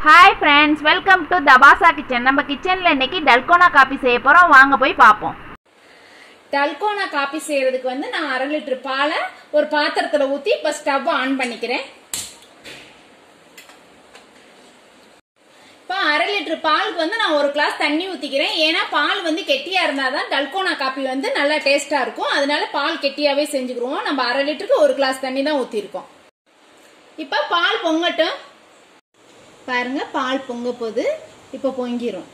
hi friends welcome to தபாசா kitchen நம்ம கிச்சனில் இன்னைக்கு டல்கோனா காபி செய்ய போகிறோம் வாங்க போய் பார்ப்போம் டல்கோனா காபி செய்யறதுக்கு வந்து நான் அரை லிட்டர் பாலை ஒரு பாத்திரத்துல ஊத்தி இப்ப ஸ்டவ் ஆன் பண்ணிக்கிறேன் இப்போ அரை லிட்டர் பாலுக்கு வந்து நான் ஒரு கிளாஸ் தண்ணி ஊத்திக்கிறேன் ஏன்னா பால் வந்து கெட்டியா இருந்தாதான் டல்கோனா காபி வந்து நல்லா டேஸ்டா இருக்கும் அதனால பால் கெட்டியாவே செஞ்சுக்கிருவோம் நம்ம அரை லிட்டருக்கு ஒரு கிளாஸ் தண்ணி தான் ஊத்திருக்கோம் இப்போ பால் பொங்கட்டும் பாருங்க பால் பொங்க போது இப்போ பொங்கிரும்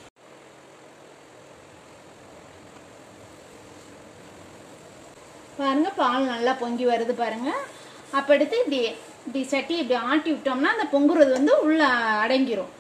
பாருங்க பால் நல்லா பொங்கி வருது பாருங்க அப்ப எடுத்து இப்படி இப்படி சட்டி இப்படி ஆட்டி விட்டோம்னா அந்த பொங்குறது வந்து உள்ள அடங்கிரும்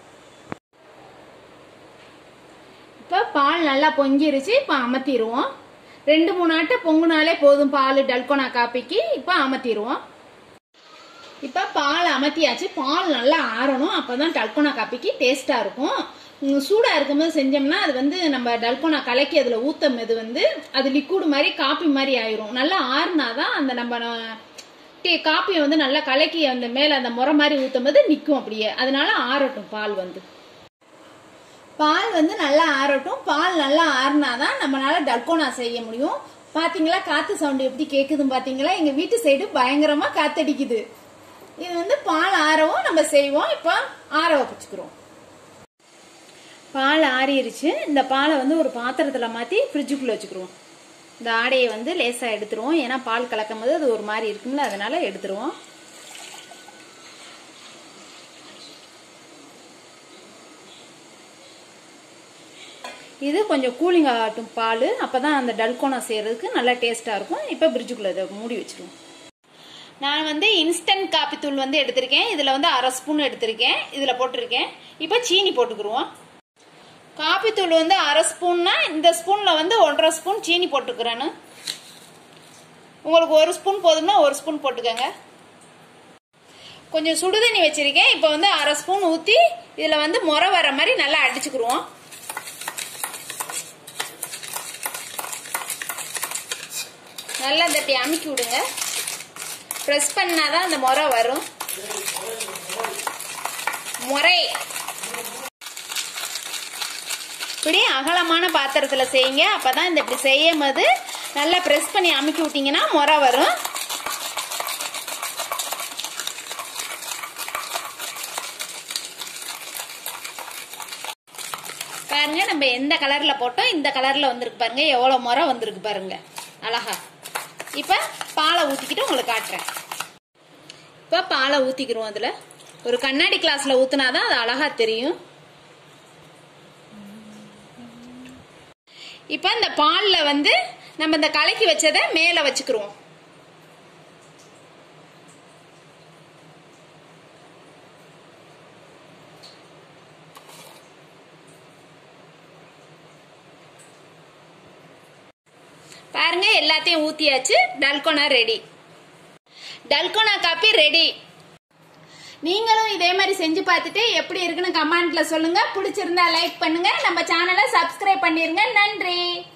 இப்போ பால் நல்லா பொங்கிருச்சு இப்போ அமர்த்திடுவோம் ரெண்டு மூணு ஆட்டை பொங்குனாலே போதும் பால் டல்கோனா காப்பிக்கு இப்போ அமர்த்திடுவோம் இப்போ பால் அமர்த்தியாச்சு பால் நல்லா ஆறணும் அப்பதான் டல்கோனா காப்பிக்கு டேஸ்டா இருக்கும் உம், சூடா இருக்கும்போது செஞ்சோம்னா அது வந்து நம்ம டல்கோனா கலக்கி அதுல ஊத்தும் இது வந்து அது லிக்விட் மாதிரி காப்பி மாதிரி ஆயிரும் நல்லா ஆறுனாதான் அந்த நம்ம ந- டீ காப்பியை வந்து நல்லா கலக்கி அந்த மேல அந்த முறை மாதிரி ஊத்தும் போது நிக்கும் அப்படியே அதனால ஆறட்டும் பால் வந்து பால் வந்து நல்லா ஆறட்டும் பால் நல்லா ஆறுனாதான் நம்மளால டல்கோனா செய்ய முடியும் பாத்தீங்களா காத்து சவுண்ட் எப்படி கேக்குதுன்னு பாத்தீங்களா எங்க வீட்டு சைடு பயங்கரமா காத்தடிக்குது இது வந்து பால் ஆறவும் நம்ம செய்வோம் இப்போ ஆற வச்சுக்கிறோம் பால் ஆறிடுச்சு இந்த பாலை வந்து ஒரு பாத்திரத்துல மாத்தி ஃப்ரிட்ஜுக்குள்ள வச்சுக்கிறோம் இந்த ஆடையை வந்து லேசா எடுத்துருவோம் ஏன்னா பால் கலக்கும் போது அது ஒரு மாதிரி இருக்கும்ல அதனால எடுத்துருவோம் இது கொஞ்சம் கூலிங் ஆகட்டும் பால் அப்பதான் அந்த டல்கோனா செய்யறதுக்கு நல்லா டேஸ்டா இருக்கும் இப்போ ஃப்ரிட்ஜுக்குள்ள இதை மூடி வச்சிருவோம் நான் வந்து இன்ஸ்டன்ட் காப்பி தூள் வந்து எடுத்திருக்கேன் இதுல வந்து அரை ஸ்பூன் எடுத்திருக்கேன் இதுல போட்டிருக்கேன் இப்போ சீனி போட்டுக்கிருவோம் காப்பி தூள் வந்து அரை ஸ்பூன்னா இந்த ஸ்பூன்ல வந்து ஒன்றரை ஸ்பூன் சீனி போட்டுக்கிறேன்னு உங்களுக்கு ஒரு ஸ்பூன் போதும்னா ஒரு ஸ்பூன் போட்டுக்கோங்க கொஞ்சம் சுடுதண்ணி வச்சிருக்கேன் இப்போ வந்து அரை ஸ்பூன் ஊத்தி இதுல வந்து முறை வர மாதிரி நல்லா அடிச்சுக்கிருவோம் நல்லா தட்டி அமுக்கி விடுங்க ப்ரெஸ் பண்ணாதான் அந்த முறை வரும் முறை இப்படி அகலமான பாத்திரத்துல செய்யுங்க அப்பதான் இந்த இப்படி செய்யும் போது நல்லா ப்ரெஸ் பண்ணி அமுக்கி விட்டீங்கன்னா முறை வரும் பாருங்க நம்ம எந்த கலர்ல போட்டோம் இந்த கலர்ல வந்திருக்கு பாருங்க எவ்வளவு முறை வந்திருக்கு பாருங்க அழகா இப்ப பாலை ஊத்திக்கிட்டு உங்களுக்கு காட்டுறேன் இப்ப பாலை ஊத்திக்கிறோம் அதுல ஒரு கண்ணாடி கிளாஸ்ல ஊத்துனாதான் அது அழகா தெரியும் இப்ப இந்த பால்ல வந்து நம்ம இந்த கலக்கி வச்சதை மேல வச்சுக்கிறோம் பாருங்க எல்லாத்தையும் ஊத்தியாச்சு டல்கோனா ரெடி டல்கோனா காப்பி ரெடி நீங்களும் இதே மாதிரி செஞ்சு பார்த்துட்டு எப்படி இருக்குன்னு கமெண்ட்ல சொல்லுங்க பிடிச்சிருந்தா லைக் பண்ணுங்க நம்ம சேனலை சப்ஸ்கிரைப் பண்ணிருங்க நன்றி